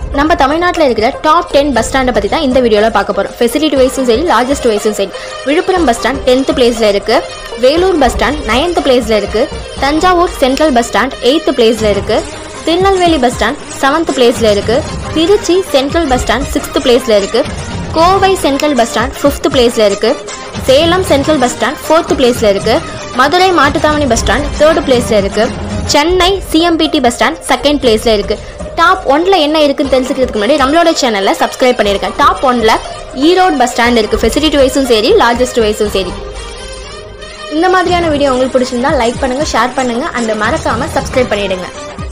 நம்ம தமிழ்நாட்டில் இருக்கிற டாப் டென் பஸ் ஸ்டாண்டை பற்றி தான் இந்த வீடியோவில் பார்க்க போகிறோம் ஃபெசிலிட்டி வைஸும் சரி லார்ஜஸ்ட் வைஸும் சரி விழுப்புரம் பஸ் ஸ்டாண்ட் டென்த்து பிளேஸில் இருக்குது வேலூர் பஸ் ஸ்டாண்ட் நைன்த்து பிளேஸில் இருக்குது Thanjavur central bus stand eighth பிளேஸில் இருக்குது திருநெல்வேலி பஸ் ஸ்டாண்ட் செவன்த் பிளேஸில் இருக்குது Trichy central bus stand sixth பிளேஸில் இருக்குது Kovai central bus stand fifth பிளேஸில் இருக்குது Salem central bus stand fourth பிளேஸில் இருக்குது Madurai Mattuthavani bus stand third பிளேஸில் இருக்குது Chennai CMBT bus stand second பிளேஸில் இருக்குது டாப் ஒன்ல என்ன இருக்குன்னு தெரிஞ்சுக்கிறதுக்கு முன்னாடி நம்மளோட சேனலை சப்ஸ்கிரைப் பண்ணியிருக்கேன் டாப் ஒன்ல ஈரோடு பஸ் ஸ்டாண்ட் இருக்குது ஃபெசிலிட்டி வைஸும் சரி லார்ஜஸ்ட் வைஸும் சரி இந்த மாதிரியான வீடியோ உங்களுக்கு பிடிச்சிருந்தா லைக் பண்ணுங்கள் ஷேர் பண்ணுங்கள் அண்ட் மறக்காமல் சப்ஸ்கிரைப் பண்ணிவிடுங்க